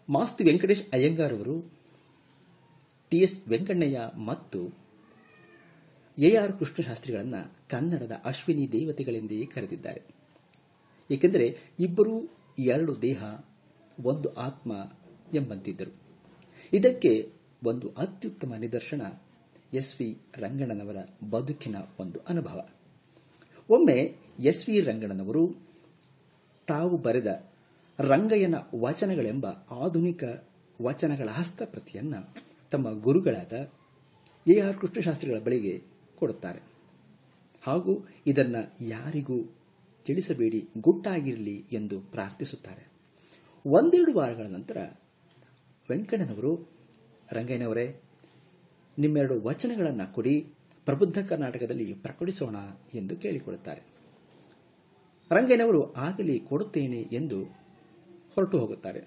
ಮಾಸ್ತಿ ವೆಂಕಟೇಶ್ ಅಯ್ಯಂಗಾರ್ ಅವರು ಟಿಎಸ್ ವೆಂಕಣ್ಣಯ್ಯ ಮತ್ತು ಎಆರ್ ಕೃಷ್ಣಶಾಸ್ತ್ರಿಗಳನ್ನು ಕನ್ನಡದ ಅಶ್ವಿನಿ ದೇವತೆಗಳೆಂದೇ ಕರೆದಿದ್ದಾರೆ ಏಕೆಂದರೆ ಇಬ್ಬರೂ ಎರಡು ದೇಹ ಒಂದು ಆತ್ಮ ಎಂಬಂತಿದ್ದರು ಇದಕ್ಕೆ ಒಂದು ಅತ್ಯುತ್ತಮ ನಿದರ್ಶನ ಎಸ್ ವಿ ರಂಗಣ್ಣನವರ ಬದುಕಿನ ಒಂದು ಅನುಭವ ಒಮ್ಮೆ ಎಸ್ ವಿ ರಂಗಣ್ಣನವರು ತಾವು ಬರೆದ ರಂಗಯ್ಯನ ವಚನಗಳೆಂಬ ಆಧುನಿಕ ವಚನಗಳ ಹಸ್ತಪ್ರತಿಯನ್ನು ತಮ್ಮ ಗುರುಗಳಾದ ಎ ಆರ್ ಕೃಷ್ಣಶಾಸ್ತ್ರಿಗಳ ಬಳಿಗೆ ಕೊಡುತ್ತಾರೆ ಹಾಗೂ ಇದನ್ನು ಯಾರಿಗೂ ತಿಳಿಸಬೇಡಿ ಗುಟ್ಟಾಗಿರಲಿ ಎಂದು ಪ್ರಾರ್ಥಿಸುತ್ತಾರೆ ಒಂದೆರಡು ವಾರಗಳ ನಂತರ ವೆಂಕಣ್ಣನವರು ರಂಗಯ್ಯನವರೇ ನಿಮ್ಮೆರಡು ವಚನಗಳನ್ನು ಕೊಡಿ ಪ್ರಬುದ್ಧ ಕರ್ನಾಟಕದಲ್ಲಿ ಪ್ರಕಟಿಸೋಣ ಎಂದು ಕೇಳಿಕೊಳ್ಳುತ್ತಾರೆ ರಂಗಯ್ಯನವರು ಆಗಲಿ ಕೊಡುತ್ತೇನೆ ಎಂದು ಹೊರಟು ಹೋಗುತ್ತಾರೆ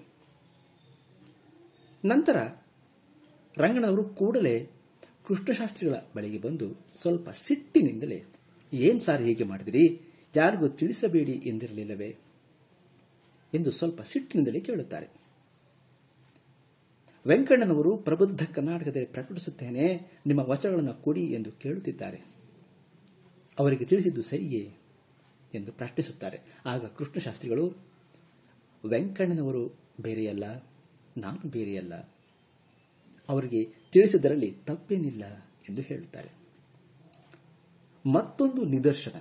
ನಂತರ ರಂಗನವರು ಕೂಡಲೇ ಕೃಷ್ಣಶಾಸ್ತ್ರಿಗಳ ಬಳಿಗೆ ಬಂದು ಸ್ವಲ್ಪ ಸಿಟ್ಟಿನಿಂದಲೇ ಏನ್ ಸಾರ್ ಹೀಗೆ ಮಾಡಿದಿರಿ ಯಾರಿಗೂ ತಿಳಿಸಬೇಡಿ ಎಂದಿರಲಿಲ್ಲವೇ ಎಂದು ಸ್ವಲ್ಪ ಸಿಟ್ಟಿನಿಂದಲೇ ಕೇಳುತ್ತಾರೆ ವೆಂಕಣ್ಣನವರು ಪ್ರಬುದ್ಧ ಕರ್ನಾಟಕದಲ್ಲಿ ಪ್ರಕಟಿಸುತ್ತೇನೆ ನಿಮ್ಮ ವಚನಗಳನ್ನು ಕೊಡಿ ಎಂದು ಕೇಳುತ್ತಿದ್ದಾರೆ ಅವರಿಗೆ ತಿಳಿಸಿದ್ದು ಸರಿಯೇ ಎಂದು ಪ್ರಶ್ನಿಸುತ್ತಾರೆ ಆಗ ಕೃಷ್ಣಶಾಸ್ತ್ರಿಗಳು ವೆಂಕಣ್ಣನವರು ಬೇರೆಯಲ್ಲ ನಾನು ಬೇರೆಯಲ್ಲ ಅವರಿಗೆ ತಿಳಿಸಿದರಲ್ಲಿ ತಪ್ಪೇನಿಲ್ಲ ಎಂದು ಹೇಳುತ್ತಾರೆ ಮತ್ತೊಂದು ನಿದರ್ಶನ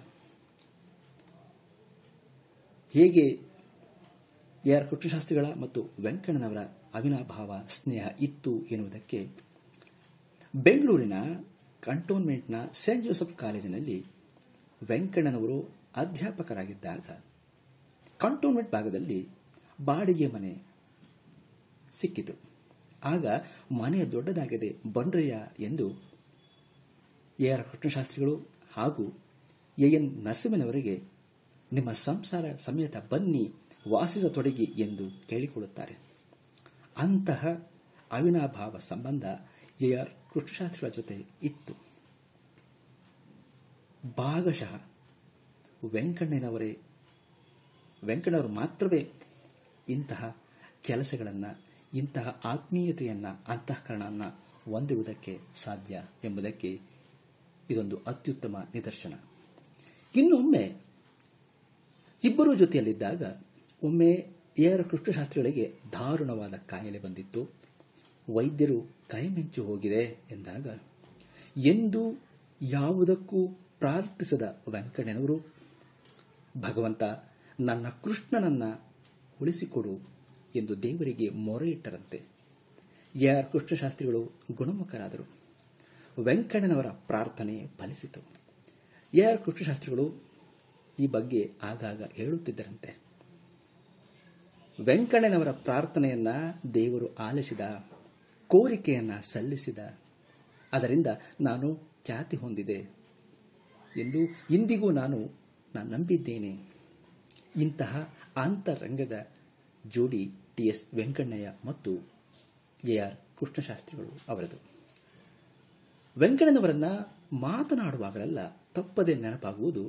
ಹೇಗೆ ಆರ್ ಕೃಷ್ಣಶಾಸ್ತ್ರಿಗಳ ಮತ್ತು ವೆಂಕಣ್ಣನವರ ಅವಿನಾಭಾವ ಸ್ನೇಹ ಇತ್ತು ಎನ್ನುವುದಕ್ಕೆ ಬೆಂಗಳೂರಿನ ಕಂಟೋನ್ಮೆಂಟ್ನ ಸೇಂಟ್ ಜೋಸೆಫ್ ಕಾಲೇಜಿನಲ್ಲಿ ವೆಂಕಣ್ಣನವರು ಅಧ್ಯಾಪಕರಾಗಿದ್ದಾಗ ಕಂಟೋನ್ಮೆಂಟ್ ಭಾಗದಲ್ಲಿ ಬಾಡಿಗೆ ಮನೆ ಸಿಕ್ಕಿತು ಆಗ ಮನೆ ದೊಡ್ಡದಾಗಿದೆ ಬಂಡ್ರಯ್ಯ ಎಂದು ಎ ಆರ್ ಕೃಷ್ಣಶಾಸ್ತ್ರಿಗಳು ಹಾಗೂ ಎ ಎನ್ ನರಸಿಂಹನವರಿಗೆ ನಿಮ್ಮ ಸಂಸಾರ ಸಮೇತ ಬನ್ನಿ ವಾಸಿಸತೊಡಗಿ ಎಂದು ಕೇಳಿಕೊಳ್ಳುತ್ತಾರೆ ಅಂತಹ ಅವಿನಾಭಾವ ಸಂಬಂಧ ಎ ಆರ್ ಕೃಷ್ಣಶಾಸ್ತ್ರಿಗಳ ಜೊತೆ ಇತ್ತು ಭಾಗಶಃ ವೆಂಕಣ್ಣನವರೇ ವೆಂಕಣ್ಣವರು ಮಾತ್ರವೇ ಇಂತಹ ಕೆಲಸಗಳನ್ನು ಇಂತಹ ಆತ್ಮೀಯತೆಯನ್ನು ಅಂತಃಕರಣವನ್ನು ಹೊಂದಿರುವುದಕ್ಕೆ ಸಾಧ್ಯ ಎಂಬುದಕ್ಕೆ ಇದೊಂದು ಅತ್ಯುತ್ತಮ ನಿದರ್ಶನ ಇನ್ನೊಮ್ಮೆ ಇಬ್ಬರೂ ಜೊತೆಯಲ್ಲಿದ್ದಾಗ ಒಮ್ಮೆ ಎ ಆರ್ ಕೃಷ್ಣಶಾಸ್ತ್ರಿಗಳಿಗೆ ದಾರುಣವಾದ ಕಾಯಿಲೆ ಬಂದಿತ್ತು ವೈದ್ಯರು ಕೈಮೆಂಚು ಹೋಗಿದೆ ಎಂದಾಗ ಎಂದು ಯಾವುದಕ್ಕೂ ಪ್ರಾರ್ಥಿಸದ ವೆಂಕಣ್ಣನವರು ಭಗವಂತ ನನ್ನ ಕೃಷ್ಣನನ್ನ ಉಳಿಸಿಕೊಡು ಎಂದು ದೇವರಿಗೆ ಮೊರೆ ಇಟ್ಟರಂತೆ ಎ ಆರ್ ಕೃಷ್ಣಶಾಸ್ತ್ರಿಗಳು ಗುಣಮುಖರಾದರು ವೆಂಕಣ್ಣನವರ ಪ್ರಾರ್ಥನೆ ಫಲಿಸಿತು ಎ ಆರ್ ಕೃಷ್ಣಶಾಸ್ತ್ರಿಗಳು ಈ ಬಗ್ಗೆ ಆಗಾಗ ಹೇಳುತ್ತಿದ್ದರಂತೆ ವೆಂಕಣ್ಣನವರ ಪ್ರಾರ್ಥನೆಯನ್ನ ದೇವರು ಆಲಿಸಿದ ಕೋರಿಕೆಯನ್ನ ಸಲ್ಲಿಸಿದ ಅದರಿಂದ ನಾನು ಖ್ಯಾತಿ ಹೊಂದಿದೆ ಎಂದು ಇಂದಿಗೂ ನಾನು ನಾನು ನಂಬಿದ್ದೇನೆ ಇಂತಹ ಅಂತರಂಗದ ಜೋಡಿ ಟಿಎಸ್ ವೆಂಕಣ್ಣಯ್ಯ ಮತ್ತು ಎ ಆರ್ ಕೃಷ್ಣಶಾಸ್ತ್ರಿಗಳು ಅವರದು ವೆಂಕಣ್ಣನವರನ್ನ ಮಾತನಾಡುವಾಗಲೆಲ್ಲ ತಪ್ಪದೆ ನೆನಪಾಗುವುದು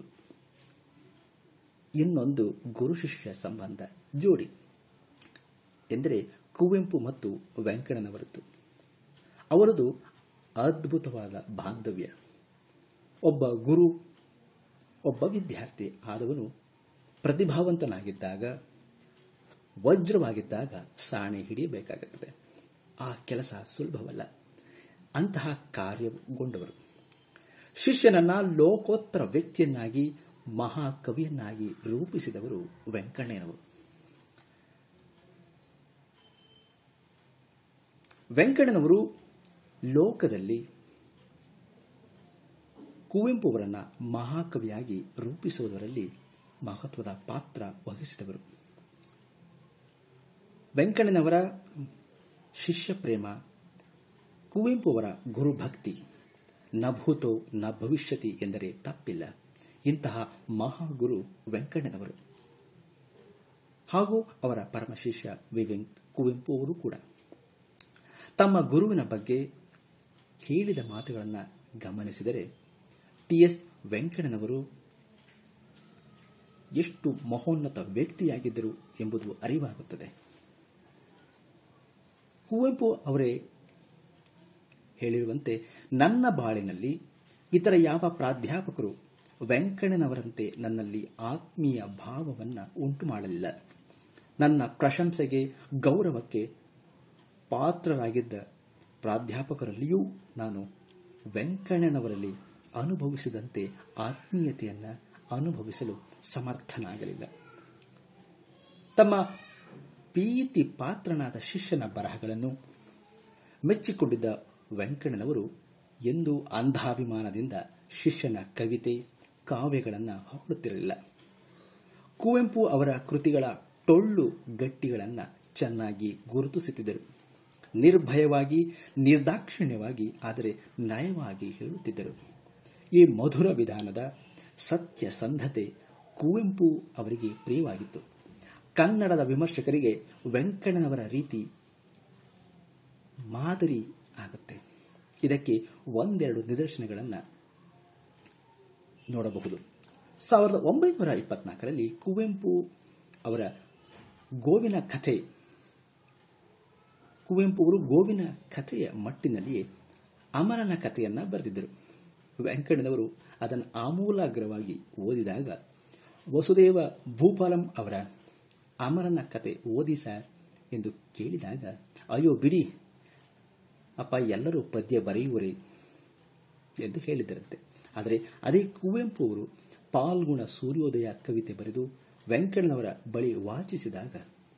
ಇನ್ನೊಂದು ಗುರು ಶಿಷ್ಯ ಸಂಬಂಧ ಜೋಡಿ ಎಂದರೆ ಕುವೆಂಪು ಮತ್ತು ವೆಂಕಣ್ಣನವರದ್ದು ಅವರದು ಅದ್ಭುತವಾದ ಬಾಂಧವ್ಯ ಒಬ್ಬ ಗುರು ಒಬ್ಬ ವಿದ್ಯಾರ್ಥಿ ಆದವನು ಪ್ರತಿಭಾವಂತನಾಗಿದ್ದಾಗ ವಜ್ರವಾಗಿದ್ದಾಗ ಸಾಣೆ ಹಿಡಿಯಬೇಕಾಗುತ್ತದೆ ಆ ಕೆಲಸ ಸುಲಭವಲ್ಲ ಅಂತಹ ಕಾರ್ಯಗೊಂಡವರು ಶಿಷ್ಯನನ್ನ ಲೋಕೋತ್ತರ ವ್ಯಕ್ತಿಯನ್ನಾಗಿ ಮಹಾಕವಿಯನ್ನಾಗಿ ರೂಪಿಸಿದವರು ವೆಂಕಣ್ಣಯ್ಯನವರು ವೆಂಕಣ್ಣನವರು ಲೋಕದಲ್ಲಿ ಕುವೆಂಪು ಅವರನ್ನ ಮಹಾಕವಿಯಾಗಿ ರೂಪಿಸುವುದರಲ್ಲಿ ಮಹತ್ವದ ಪಾತ್ರ ವಹಿಸಿದವರು ವೆಂಕಣ್ಣನವರ ಶಿಷ್ಯ ಪ್ರೇಮ ಕುವೆಂಪು ಅವರ ಗುರುಭಕ್ತಿ ನ ಭೂತೋ ನ ಭವಿಷ್ಯತಿ ಎಂದರೆ ತಪ್ಪಿಲ್ಲ ಇಂತಹ ಮಹಾಗುರು ವೆಂಕಣ್ಣನವರು ಹಾಗೂ ಅವರ ಪರಮ ಶಿಷ್ಯ ವಿವೆಂಕ್ ಕುವೆಂಪು ಅವರು ಕೂಡ ತಮ್ಮ ಗುರುವಿನ ಬಗ್ಗೆ ಹೇಳಿದ ಮಾತುಗಳನ್ನು ಗಮನಿಸಿದರೆ ಟಿಎಸ್ ವೆಂಕಣ್ಣನವರು ಎಷ್ಟು ಮಹೋನ್ನತ ವ್ಯಕ್ತಿಯಾಗಿದ್ದರು ಎಂಬುದು ಅರಿವಾಗುತ್ತದೆ ಕುವೆಂಪು ಅವರೇ ಹೇಳಿರುವಂತೆ ನನ್ನ ಬಾಳಿನಲ್ಲಿ ಇತರ ಯಾವ ಪ್ರಾಧ್ಯಾಪಕರು ವೆಂಕಣ್ಣನವರಂತೆ ನನ್ನಲ್ಲಿ ಆತ್ಮೀಯ ಭಾವವನ್ನು ಉಂಟು ಮಾಡಲಿಲ್ಲ ನನ್ನ ಪ್ರಶಂಸೆಗೆ ಗೌರವಕ್ಕೆ ಪಾತ್ರರಾಗಿದ್ದ ಪ್ರಾಧ್ಯಾಪಕರಲ್ಲಿಯೂ ನಾನು ವೆಂಕಣ್ಣನವರಲ್ಲಿ ಅನುಭವಿಸಿದಂತೆ ಆತ್ಮೀಯತೆಯನ್ನು ಅನುಭವಿಸಲು ಸಮರ್ಥನಾಗಲಿಲ್ಲ ತಮ್ಮ ಪ್ರೀತಿ ಪಾತ್ರನಾದ ಶಿಷ್ಯನ ಬರಹಗಳನ್ನು ಮೆಚ್ಚಿಕೊಂಡಿದ್ದ ವೆಂಕಣ್ಣನವರು ಎಂದು ಅಂಧಾಭಿಮಾನದಿಂದ ಶಿಷ್ಯನ ಕವಿತೆ ಕಾವ್ಯಗಳನ್ನು ಹೊಗಳುತ್ತಿರಲಿಲ್ಲ ಕುವೆಂಪು ಅವರ ಕೃತಿಗಳ ಟೊಳ್ಳು ಗಟ್ಟಿಗಳನ್ನು ಚೆನ್ನಾಗಿ ಗುರುತಿಸುತ್ತಿದ್ದರು ನಿರ್ಭಯವಾಗಿ ನಿರ್ದಾಕ್ಷಿಣ್ಯವಾಗಿ ಆದರೆ ನಯವಾಗಿ ಹೇಳುತ್ತಿದ್ದರು ಈ ಮಧುರ ವಿಧಾನದ ಸತ್ಯಸಂಧತೆ ಕುವೆಂಪು ಅವರಿಗೆ ಪ್ರಿಯವಾಗಿತ್ತು ಕನ್ನಡದ ವಿಮರ್ಶಕರಿಗೆ ವೆಂಕಣ್ಣನವರ ರೀತಿ ಮಾದರಿ ಆಗುತ್ತೆ ಇದಕ್ಕೆ ಒಂದೆರಡು ನಿದರ್ಶನಗಳನ್ನು ನೋಡಬಹುದು ಸಾವಿರದ ಒಂಬೈನೂರ ಇಪ್ಪತ್ನಾಲ್ಕರಲ್ಲಿ ಕುವೆಂಪು ಅವರ ಗೋವಿನ ಕಥೆ ಕುವೆಂಪು ಅವರು ಗೋವಿನ ಕಥೆಯ ಮಟ್ಟಿನಲ್ಲಿಯೇ ಅಮರನ ಕಥೆಯನ್ನು ಬರೆದಿದ್ದರು ವೆಂಕಣ್ಣನವರು ಅದನ್ನು ಆಮೂಲಾಗ್ರವಾಗಿ ಓದಿದಾಗ ವಸುದೇವ ಭೂಪಾಲಂ ಅವರ ಅಮರನ ಕತೆ ಓದಿ ಸರ್ ಎಂದು ಕೇಳಿದಾಗ ಅಯ್ಯೋ ಬಿಡಿ ಅಪ್ಪ ಎಲ್ಲರೂ ಪದ್ಯ ಬರೆಯುವರೇ ಎಂದು ಹೇಳಿದರಂತೆ ಆದರೆ ಅದೇ ಕುವೆಂಪು ಅವರು ಪಾಲ್ಗುಣ ಸೂರ್ಯೋದಯ ಕವಿತೆ ಬರೆದು ವೆಂಕಣ್ಣನವರ ಬಳಿ ವಾಚಿಸಿದಾಗ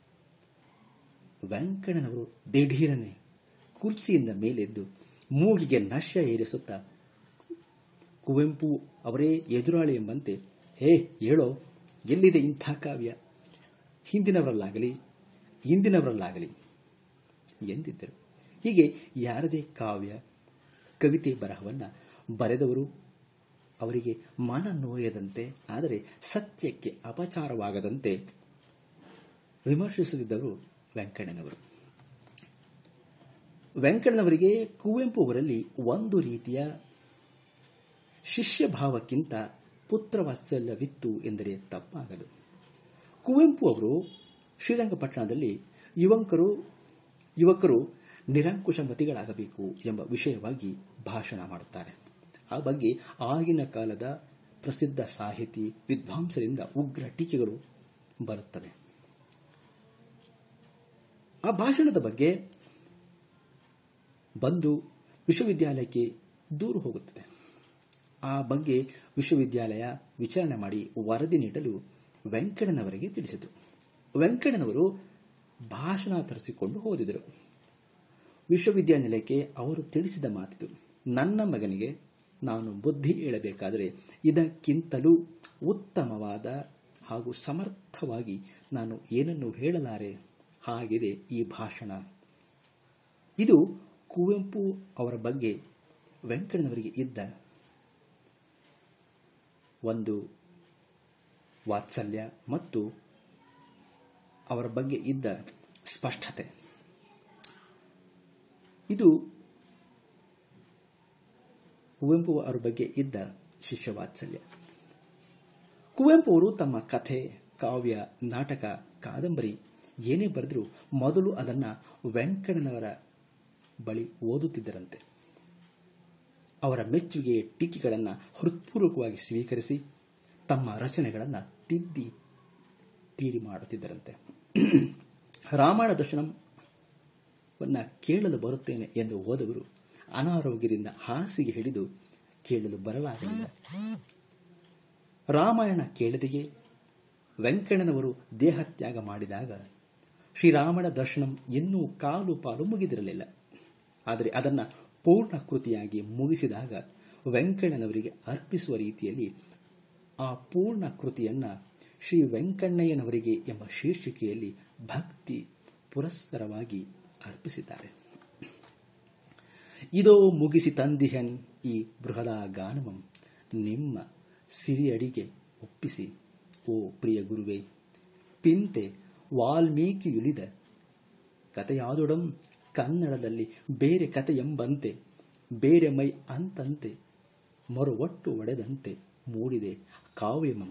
ವೆಂಕಣ್ಣನವರು ದಿಢೀರನೆ ಕುರ್ಚಿಯಿಂದ ಮೇಲೆದ್ದು ಮೂಗಿಗೆ ನಶ್ಯ ಏರಿಸುತ್ತಾ ಕುವೆಂಪು ಅವರೇ ಎದುರಾಳಿ ಎಂಬಂತೆ ಹೇ ಹೇಳೋ ಎಲ್ಲಿದೆ ಇಂಥ ಕಾವ್ಯ ಹಿಂದಿನವರಲ್ಲಾಗಲಿ ಇಂದಿನವರಲ್ಲಾಗಲಿ ಎಂದಿದ್ದರು ಹೀಗೆ ಯಾರದೇ ಕಾವ್ಯ ಕವಿತೆ ಬರಹವನ್ನು ಬರೆದವರು ಅವರಿಗೆ ಮನ ನೋಯದಂತೆ ಆದರೆ ಸತ್ಯಕ್ಕೆ ಅಪಚಾರವಾಗದಂತೆ ವಿಮರ್ಶಿಸುತ್ತಿದ್ದರು ವೆಂಕಣ್ಣನವರು ವೆಂಕಣ್ಣನವರಿಗೆ ಕುವೆಂಪು ಅವರಲ್ಲಿ ಒಂದು ರೀತಿಯ ಶಿಷ್ಯಭಾವಕ್ಕಿಂತ ಪುತ್ರವಾತ್ಸಲ್ಯವಿತ್ತು ಎಂದರೆ ತಪ್ಪಾಗದು ಕುವೆಂಪು ಅವರು ಶ್ರೀರಂಗಪಟ್ಟಣದಲ್ಲಿ ಯುವಕರು ಯುವಕರು ನಿರಂಕುಶಮತಿಗಳಾಗಬೇಕು ಎಂಬ ವಿಷಯವಾಗಿ ಭಾಷಣ ಮಾಡುತ್ತಾರೆ ಆ ಬಗ್ಗೆ ಆಗಿನ ಕಾಲದ ಪ್ರಸಿದ್ಧ ಸಾಹಿತಿ ವಿದ್ವಾಂಸರಿಂದ ಉಗ್ರ ಟೀಕೆಗಳು ಬರುತ್ತವೆ ಆ ಭಾಷಣದ ಬಗ್ಗೆ ಬಂದು ವಿಶ್ವವಿದ್ಯಾಲಯಕ್ಕೆ ದೂರು ಹೋಗುತ್ತದೆ ಆ ಬಗ್ಗೆ ವಿಶ್ವವಿದ್ಯಾಲಯ ವಿಚಾರಣೆ ಮಾಡಿ ವರದಿ ನೀಡಲು ವೆಂಕಣ್ಣನವರಿಗೆ ತಿಳಿಸಿತು ವೆಂಕಣ್ಣನವರು ಭಾಷಣ ತರಿಸಿಕೊಂಡು ಹೋದಿದರು ವಿಶ್ವವಿದ್ಯಾನಿಲಯಕ್ಕೆ ಅವರು ತಿಳಿಸಿದ ಮಾತಿದು ನನ್ನ ಮಗನಿಗೆ ನಾನು ಬುದ್ಧಿ ಹೇಳಬೇಕಾದರೆ ಇದಕ್ಕಿಂತಲೂ ಉತ್ತಮವಾದ ಹಾಗೂ ಸಮರ್ಥವಾಗಿ ನಾನು ಏನನ್ನು ಹೇಳಲಾರೆ ಹಾಗಿದೆ ಈ ಭಾಷಣ ಇದು ಕುವೆಂಪು ಅವರ ಬಗ್ಗೆ ವೆಂಕಣ್ಣನವರಿಗೆ ಇದ್ದ ಒಂದು ವಾತ್ಸಲ್ಯ ಮತ್ತು ಅವರ ಬಗ್ಗೆ ಇದ್ದ ಸ್ಪಷ್ಟತೆ ಇದು ಕುವೆಂಪು ಅವರ ಬಗ್ಗೆ ಇದ್ದ ಶಿಷ್ಯ ವಾತ್ಸಲ್ಯ ಕುವೆಂಪು ಅವರು ತಮ್ಮ ಕಥೆ ಕಾವ್ಯ ನಾಟಕ ಕಾದಂಬರಿ ಏನೇ ಬರೆದರೂ ಮೊದಲು ಅದನ್ನು ವೆಂಕಣ್ಣನವರ ಬಳಿ ಓದುತ್ತಿದ್ದರಂತೆ ಅವರ ಮೆಚ್ಚುಗೆ ಟೀಕೆಗಳನ್ನು ಹೃತ್ಪೂರ್ವಕವಾಗಿ ಸ್ವೀಕರಿಸಿ ತಮ್ಮ ರಚನೆಗಳನ್ನು ತಿದ್ದಿ ತೀಡಿ ಮಾಡುತ್ತಿದ್ದರಂತೆ ರಾಮಾಯಣ ದರ್ಶನವನ್ನ ಕೇಳಲು ಬರುತ್ತೇನೆ ಎಂದು ಹೋದವರು ಅನಾರೋಗ್ಯದಿಂದ ಹಾಸಿಗೆ ಹಿಡಿದು ಕೇಳಲು ಬರಲಾಗಲಿಲ್ಲ ರಾಮಾಯಣ ಕೇಳದೆಯೇ ವೆಂಕಣ್ಣನವರು ದೇಹತ್ಯಾಗ ಮಾಡಿದಾಗ ಶ್ರೀರಾಮನ ದರ್ಶನಂ ಇನ್ನೂ ಕಾಲು ಪಾಲು ಮುಗಿದಿರಲಿಲ್ಲ ಆದರೆ ಅದನ್ನು ಪೂರ್ಣ ಕೃತಿಯಾಗಿ ಮುಗಿಸಿದಾಗ ವೆಂಕಣ್ಣನವರಿಗೆ ಅರ್ಪಿಸುವ ರೀತಿಯಲ್ಲಿ ಆ ಪೂರ್ಣ ಕೃತಿಯನ್ನ ಶ್ರೀ ವೆಂಕಣ್ಣಯ್ಯನವರಿಗೆ ಎಂಬ ಶೀರ್ಷಿಕೆಯಲ್ಲಿ ಭಕ್ತಿ ಪುರಸ್ಸರವಾಗಿ ಅರ್ಪಿಸಿದ್ದಾರೆ ಇದೋ ಮುಗಿಸಿ ತಂದಿಹನ್ ಈ ಬೃಹದ ಗಾನವಂ ನಿಮ್ಮ ಸಿರಿಯಡಿಗೆ ಒಪ್ಪಿಸಿ ಓ ಪ್ರಿಯ ಗುರುವೇ ಪಿಂತೆ ವಾಲ್ಮೀಕಿಯುಲಿದ ಕಥೆಯಾದೊಡಂ ಕನ್ನಡದಲ್ಲಿ ಬೇರೆ ಕಥೆಯೆಂಬಂತೆ ಬೇರೆ ಮೈ ಅಂತಂತೆ ಮರುವಟ್ಟು ಒಡೆದಂತೆ ಮೂಡಿದೆ ಕಾವ್ಯಮಂ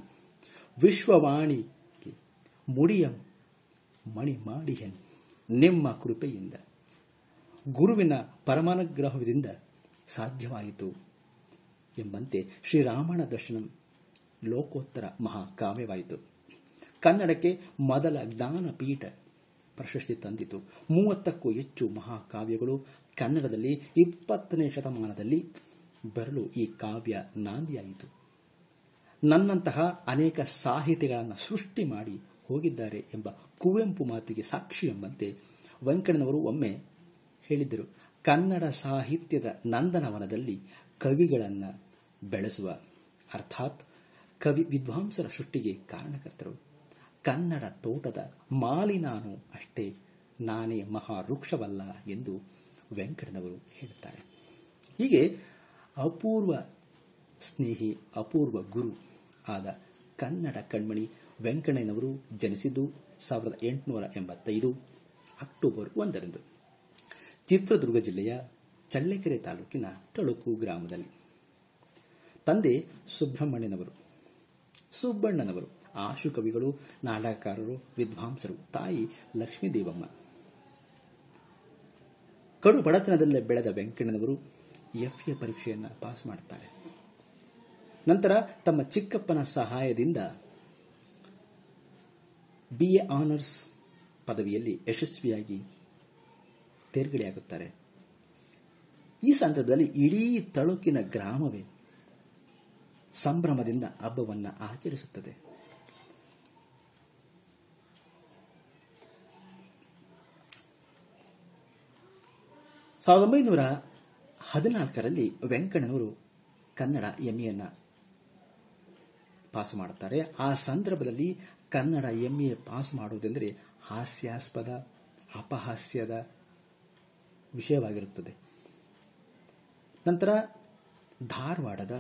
ವಿಶ್ವವಾಣಿಗೆ ಮುಡಿಯಂ ಮಣಿ ಮಾಡಿಹೆನ್ ನಿಮ್ಮ ಕೃಪೆಯಿಂದ ಗುರುವಿನ ಪರಮಾನುಗ್ರಹದಿಂದ ಸಾಧ್ಯವಾಯಿತು ಎಂಬಂತೆ ಶ್ರೀರಾಮಣ ದರ್ಶನಂ ಲೋಕೋತ್ತರ ಮಹಾಕಾವ್ಯವಾಯಿತು ಕನ್ನಡಕ್ಕೆ ಮೊದಲ ಜ್ಞಾನಪೀಠ ಪ್ರಶಸ್ತಿ ತಂದಿತು ಮೂವತ್ತಕ್ಕೂ ಹೆಚ್ಚು ಮಹಾಕಾವ್ಯಗಳು ಕನ್ನಡದಲ್ಲಿ ಇಪ್ಪತ್ತನೇ ಶತಮಾನದಲ್ಲಿ ಬರಲು ಈ ಕಾವ್ಯ ನಾಂದಿಯಾಯಿತು ನನ್ನಂತಹ ಅನೇಕ ಸಾಹಿತಿಗಳನ್ನು ಸೃಷ್ಟಿ ಮಾಡಿ ಹೋಗಿದ್ದಾರೆ ಎಂಬ ಕುವೆಂಪು ಮಾತಿಗೆ ಸಾಕ್ಷಿ ಎಂಬಂತೆ ವೆಂಕಣ್ಣನವರು ಒಮ್ಮೆ ಹೇಳಿದ್ದರು ಕನ್ನಡ ಸಾಹಿತ್ಯದ ನಂದನವನದಲ್ಲಿ ಕವಿಗಳನ್ನು ಬೆಳೆಸುವ ಅರ್ಥಾತ್ ಕವಿ ವಿದ್ವಾಂಸರ ಸೃಷ್ಟಿಗೆ ಕಾರಣಕರ್ತರು ಕನ್ನಡ ತೋಟದ ಮಾಲಿ ನಾನು ಅಷ್ಟೇ ನಾನೇ ಮಹಾವೃಕ್ಷವಲ್ಲ ಎಂದು ವೆಂಕಟನವರು ಹೇಳುತ್ತಾರೆ ಹೀಗೆ ಅಪೂರ್ವ ಸ್ನೇಹಿ ಅಪೂರ್ವ ಗುರು ಆದ ಕನ್ನಡ ಕಣ್ಮಣಿ ವೆಂಕಣ್ಣನವರು ಜನಿಸಿದ್ದು ಸಾವಿರದ ಎಂಟುನೂರ ಎಂಬತ್ತೈದು ಅಕ್ಟೋಬರ್ ಒಂದರಂದು ಚಿತ್ರದುರ್ಗ ಜಿಲ್ಲೆಯ ಚಳ್ಳಕೆರೆ ತಾಲೂಕಿನ ತಳುಕು ಗ್ರಾಮದಲ್ಲಿ ತಂದೆ ಸುಬ್ರಹ್ಮಣ್ಯನವರು ಸುಬ್ಬಣ್ಣನವರು ಆಶು ಕವಿಗಳು ನಾಟಕಕಾರರು ವಿದ್ವಾಂಸರು ತಾಯಿ ಲಕ್ಷ್ಮೀದೇವಮ್ಮ ಕಡು ಬಡತನದಲ್ಲೇ ಬೆಳೆದ ವೆಂಕಣ್ಣನವರು ಎಫ್ಎ ಪರೀಕ್ಷೆಯನ್ನು ಪಾಸ್ ಮಾಡುತ್ತಾರೆ ನಂತರ ತಮ್ಮ ಚಿಕ್ಕಪ್ಪನ ಸಹಾಯದಿಂದ ಬಿಎ ಆನರ್ಸ್ ಪದವಿಯಲ್ಲಿ ಯಶಸ್ವಿಯಾಗಿ ತೇರ್ಗಡೆಯಾಗುತ್ತಾರೆ ಈ ಸಂದರ್ಭದಲ್ಲಿ ಇಡೀ ತಳುಕಿನ ಗ್ರಾಮವೇ ಸಂಭ್ರಮದಿಂದ ಹಬ್ಬವನ್ನು ಆಚರಿಸುತ್ತದೆ ಸಾವಿರದ ಒಂಬೈನೂರ ಹದಿನಾಲ್ಕರಲ್ಲಿ ವೆಂಕಣ್ಣನವರು ಕನ್ನಡ ಎಂಎಯನ್ನು ಪಾಸ್ ಮಾಡುತ್ತಾರೆ ಆ ಸಂದರ್ಭದಲ್ಲಿ ಕನ್ನಡ ಎಂಎ ಪಾಸ್ ಮಾಡುವುದೆಂದರೆ ಹಾಸ್ಯಾಸ್ಪದ ಅಪಹಾಸ್ಯದ ವಿಷಯವಾಗಿರುತ್ತದೆ ನಂತರ ಧಾರವಾಡದ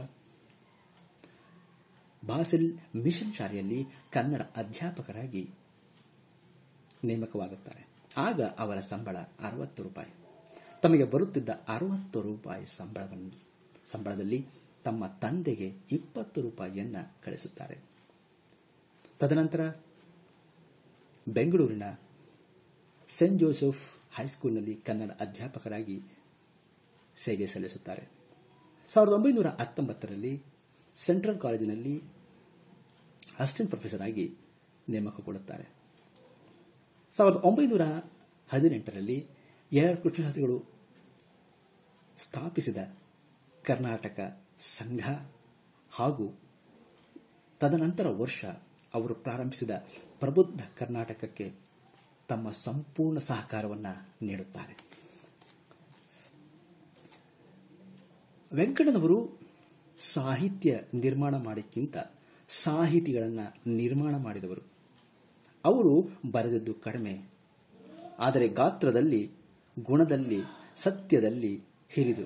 ಬಾಸಿಲ್ ಮಿಷನ್ ಶಾಲೆಯಲ್ಲಿ ಕನ್ನಡ ಅಧ್ಯಾಪಕರಾಗಿ ನೇಮಕವಾಗುತ್ತಾರೆ ಆಗ ಅವರ ಸಂಬಳ ಅರವತ್ತು ರೂಪಾಯಿ ತಮಗೆ ಬರುತ್ತಿದ್ದ ಅರವತ್ತು ರೂಪಾಯಿ ಸಂಬಳವನ್ನು ಸಂಬಳದಲ್ಲಿ ತಮ್ಮ ತಂದೆಗೆ ಇಪ್ಪತ್ತು ರೂಪಾಯಿಯನ್ನ ಕಳಿಸುತ್ತಾರೆ ತದನಂತರ ಬೆಂಗಳೂರಿನ ಸೆಂಟ್ ಜೋಸೆಫ್ ಹೈಸ್ಕೂಲ್ನಲ್ಲಿ ಕನ್ನಡ ಅಧ್ಯಾಪಕರಾಗಿ ಸೇವೆ ಸಲ್ಲಿಸುತ್ತಾರೆ ಸಾವಿರದ ಒಂಬೈನೂರ ಹತ್ತೊಂಬತ್ತರಲ್ಲಿ ಸೆಂಟ್ರಲ್ ಕಾಲೇಜಿನಲ್ಲಿ ಅಸಿಸ್ಟೆಂಟ್ ಪ್ರೊಫೆಸರ್ ಆಗಿ ನೇಮಕಗೊಳ್ಳುತ್ತಾರೆ ಸಾವಿರದ ಒಂಬೈನೂರ ಹದಿನೆಂಟರಲ್ಲಿ ಎಆರ್ ಕೃಷ್ಣಶಾಸ್ತ್ರಿಗಳು ಸ್ಥಾಪಿಸಿದ ಕರ್ನಾಟಕ ಸಂಘ ಹಾಗೂ ತದನಂತರ ವರ್ಷ ಅವರು ಪ್ರಾರಂಭಿಸಿದ ಪ್ರಬುದ್ಧ ಕರ್ನಾಟಕಕ್ಕೆ ತಮ್ಮ ಸಂಪೂರ್ಣ ಸಹಕಾರವನ್ನು ನೀಡುತ್ತಾರೆ ವೆಂಕಟನವರು ಸಾಹಿತ್ಯ ನಿರ್ಮಾಣ ಮಾಡಿಕ್ಕಿಂತ ಸಾಹಿತಿಗಳನ್ನು ನಿರ್ಮಾಣ ಮಾಡಿದವರು ಅವರು ಬರೆದದ್ದು ಕಡಿಮೆ ಆದರೆ ಗಾತ್ರದಲ್ಲಿ ಗುಣದಲ್ಲಿ ಸತ್ಯದಲ್ಲಿ ಹಿರಿದು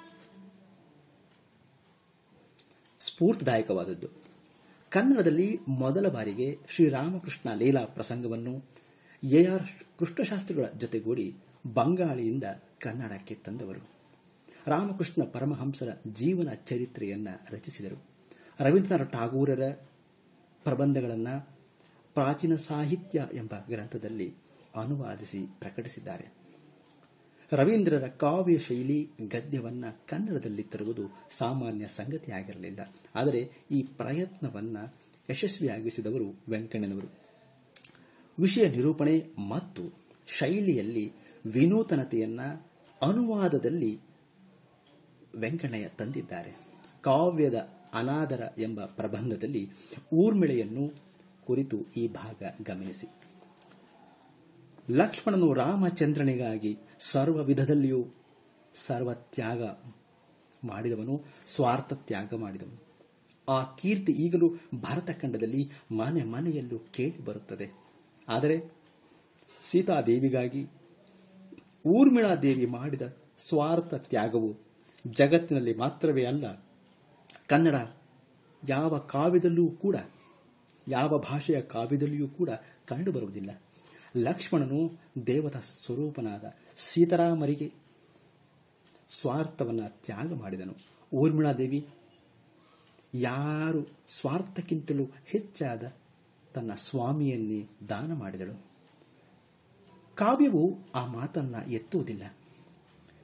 ಸ್ಫೂರ್ತಿದಾಯಕವಾದದ್ದು ಕನ್ನಡದಲ್ಲಿ ಮೊದಲ ಬಾರಿಗೆ ಶ್ರೀರಾಮಕೃಷ್ಣ ಲೀಲಾ ಪ್ರಸಂಗವನ್ನು ಎಆರ್ ಕೃಷ್ಣಶಾಸ್ತ್ರಿಗಳ ಜೊತೆಗೂಡಿ ಬಂಗಾಳಿಯಿಂದ ಕನ್ನಡಕ್ಕೆ ತಂದವರು ರಾಮಕೃಷ್ಣ ಪರಮಹಂಸರ ಜೀವನ ಚರಿತ್ರೆಯನ್ನು ರಚಿಸಿದರು ರವೀಂದ್ರನಾಥ ಠಾಗೂರರ ಪ್ರಬಂಧಗಳನ್ನು ಪ್ರಾಚೀನ ಸಾಹಿತ್ಯ ಎಂಬ ಗ್ರಂಥದಲ್ಲಿ ಅನುವಾದಿಸಿ ಪ್ರಕಟಿಸಿದ್ದಾರೆ ರವೀಂದ್ರರ ಕಾವ್ಯ ಶೈಲಿ ಗದ್ಯವನ್ನ ಕನ್ನಡದಲ್ಲಿ ತರುವುದು ಸಾಮಾನ್ಯ ಸಂಗತಿಯಾಗಿರಲಿಲ್ಲ ಆದರೆ ಈ ಪ್ರಯತ್ನವನ್ನ ಯಶಸ್ವಿಯಾಗಿಸಿದವರು ವೆಂಕಣ್ಣನವರು ವಿಷಯ ನಿರೂಪಣೆ ಮತ್ತು ಶೈಲಿಯಲ್ಲಿ ವಿನೂತನತೆಯನ್ನ ಅನುವಾದದಲ್ಲಿ ವೆಂಕಣ್ಣಯ್ಯ ತಂದಿದ್ದಾರೆ ಕಾವ್ಯದ ಅನಾದರ ಎಂಬ ಪ್ರಬಂಧದಲ್ಲಿ ಊರ್ಮಿಳೆಯನ್ನು ಕುರಿತು ಈ ಭಾಗ ಗಮನಿಸಿ ಲಕ್ಷ್ಮಣನು ರಾಮಚಂದ್ರನಿಗಾಗಿ ಸರ್ವ ವಿಧದಲ್ಲಿಯೂ ಸರ್ವ ತ್ಯಾಗ ಮಾಡಿದವನು ಸ್ವಾರ್ಥ ತ್ಯಾಗ ಮಾಡಿದವನು ಆ ಕೀರ್ತಿ ಈಗಲೂ ಭರತಖಂಡದಲ್ಲಿ ಮನೆ ಮನೆಯಲ್ಲೂ ಕೇಳಿ ಬರುತ್ತದೆ ಆದರೆ ಸೀತಾದೇವಿಗಾಗಿ ಊರ್ಮಿಳಾದೇವಿ ಮಾಡಿದ ಸ್ವಾರ್ಥ ತ್ಯಾಗವು ಜಗತ್ತಿನಲ್ಲಿ ಮಾತ್ರವೇ ಅಲ್ಲ ಕನ್ನಡ ಯಾವ ಕಾವ್ಯದಲ್ಲೂ ಕೂಡ ಯಾವ ಭಾಷೆಯ ಕಾವ್ಯದಲ್ಲಿಯೂ ಕೂಡ ಕಂಡುಬರುವುದಿಲ್ಲ ಲಕ್ಷ್ಮಣನು ದೇವತಾ ಸ್ವರೂಪನಾದ ಸೀತಾರಾಮರಿಗೆ ಸ್ವಾರ್ಥವನ್ನು ತ್ಯಾಗ ಮಾಡಿದನು ಊರ್ಮಿಳಾದೇವಿ ಯಾರು ಸ್ವಾರ್ಥಕ್ಕಿಂತಲೂ ಹೆಚ್ಚಾದ ತನ್ನ ಸ್ವಾಮಿಯನ್ನೇ ದಾನ ಮಾಡಿದಳು ಕಾವ್ಯವು ಆ ಮಾತನ್ನ ಎತ್ತುವುದಿಲ್ಲ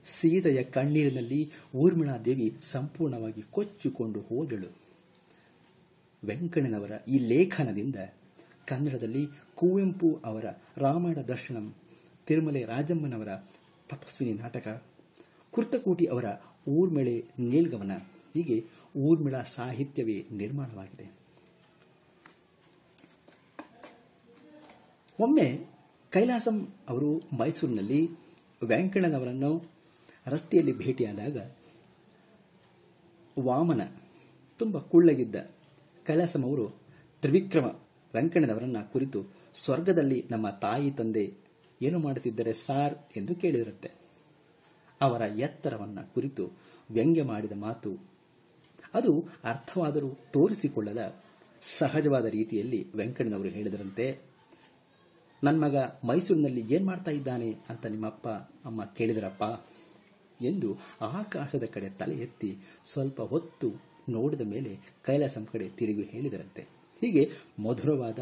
ಸೀತೆಯ ಕಣ್ಣೀರಿನಲ್ಲಿ ಊರ್ಮಿಳಾದೇವಿ ಸಂಪೂರ್ಣವಾಗಿ ಕೊಚ್ಚಿಕೊಂಡು ಹೋದಳು ವೆಂಕಣ್ಣನವರ ಈ ಲೇಖನದಿಂದ ಕನ್ನಡದಲ್ಲಿ ಕುವೆಂಪು ಅವರ ರಾಮಾಯಣ ದರ್ಶನಂ ತಿರುಮಲೆ ರಾಜಮ್ಮನವರ ತಪಸ್ವಿನಿ ನಾಟಕ ಕುರ್ತಕೋಟಿ ಅವರ ಊರ್ಮಿಳೆ ನೀಲ್ಗಮನ ಹೀಗೆ ಊರ್ಮಿಳ ಸಾಹಿತ್ಯವೇ ನಿರ್ಮಾಣವಾಗಿದೆ ಒಮ್ಮೆ ಕೈಲಾಸಂ ಅವರು ಮೈಸೂರಿನಲ್ಲಿ ವೆಂಕಣ್ಣನವರನ್ನು ರಸ್ತೆಯಲ್ಲಿ ಭೇಟಿಯಾದಾಗ ವಾಮನ ತುಂಬ ಕುಳ್ಳಗಿದ್ದ ಕೈಲಾಸಂ ಅವರು ತ್ರಿವಿಕ್ರಮ ವೆಂಕಣ್ಣನವರನ್ನ ಕುರಿತು ಸ್ವರ್ಗದಲ್ಲಿ ನಮ್ಮ ತಾಯಿ ತಂದೆ ಏನು ಮಾಡುತ್ತಿದ್ದಾರೆ ಸಾರ್ ಎಂದು ಕೇಳಿದಿರುತ್ತೆ ಅವರ ಎತ್ತರವನ್ನ ಕುರಿತು ವ್ಯಂಗ್ಯ ಮಾಡಿದ ಮಾತು ಅದು ಅರ್ಥವಾದರೂ ತೋರಿಸಿಕೊಳ್ಳದ ಸಹಜವಾದ ರೀತಿಯಲ್ಲಿ ವೆಂಕಣ್ಣನವರು ಹೇಳಿದರಂತೆ ನನ್ನ ಮಗ ಮೈಸೂರಿನಲ್ಲಿ ಏನ್ ಮಾಡ್ತಾ ಇದ್ದಾನೆ ಅಂತ ನಿಮ್ಮಪ್ಪ ಅಮ್ಮ ಕೇಳಿದರಪ್ಪ ಎಂದು ಆಕಾಶದ ಕಡೆ ತಲೆ ಎತ್ತಿ ಸ್ವಲ್ಪ ಹೊತ್ತು ನೋಡಿದ ಮೇಲೆ ಕೈಲಾಸಂ ಕಡೆ ತಿರುಗಿ ಹೇಳಿದರಂತೆ ಹೀಗೆ ಮಧುರವಾದ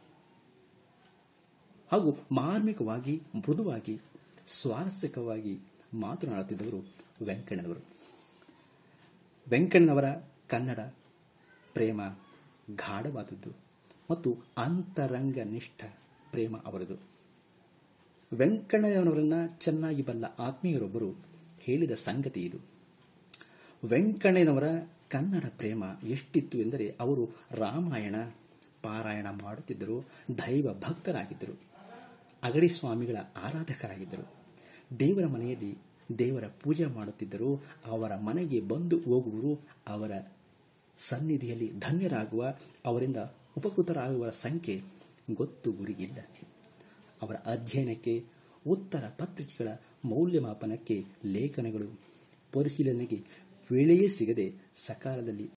ಹಾಗೂ ಮಾರ್ಮಿಕವಾಗಿ ಮೃದುವಾಗಿ ಸ್ವಾರಸ್ಯಕವಾಗಿ ಮಾತನಾಡುತ್ತಿದ್ದವರು ವೆಂಕಣ್ಣನವರು ವೆಂಕಣ್ಣನವರ ಕನ್ನಡ ಪ್ರೇಮ ಗಾಢವಾದದ್ದು ಮತ್ತು ಅಂತರಂಗ ನಿಷ್ಠ ಪ್ರೇಮ ಅವರದು ವೆಂಕಣ್ಣನವರನ್ನ ಚೆನ್ನಾಗಿ ಬಲ್ಲ ಆತ್ಮೀಯರೊಬ್ಬರು ಹೇಳಿದ ಸಂಗತಿ ಇದು ವೆಂಕಣ್ಣನವರ ಕನ್ನಡ ಪ್ರೇಮ ಎಷ್ಟಿತ್ತು ಎಂದರೆ ಅವರು ರಾಮಾಯಣ ಪಾರಾಯಣ ಮಾಡುತ್ತಿದ್ದರು ದೈವ ಭಕ್ತರಾಗಿದ್ದರು ಅಗಡಿ ಸ್ವಾಮಿಗಳ ಆರಾಧಕರಾಗಿದ್ದರು ದೇವರ ಮನೆಯಲ್ಲಿ ದೇವರ ಪೂಜೆ ಮಾಡುತ್ತಿದ್ದರು ಅವರ ಮನೆಗೆ ಬಂದು ಹೋಗುವರು ಅವರ ಸನ್ನಿಧಿಯಲ್ಲಿ ಧನ್ಯರಾಗುವ ಅವರಿಂದ ಉಪಕೃತರಾಗುವ ಸಂಖ್ಯೆ ಗೊತ್ತು ಗುರಿಯಿಲ್ಲ ಅವರ ಅಧ್ಯಯನಕ್ಕೆ ಉತ್ತರ ಪತ್ರಿಕೆಗಳ ಮೌಲ್ಯಮಾಪನಕ್ಕೆ ಲೇಖನಗಳು ಪರಿಶೀಲನೆಗೆ ವೇಳೆಯೇ ಸಿಗದೆ ಸಕಾಲದಲ್ಲಿ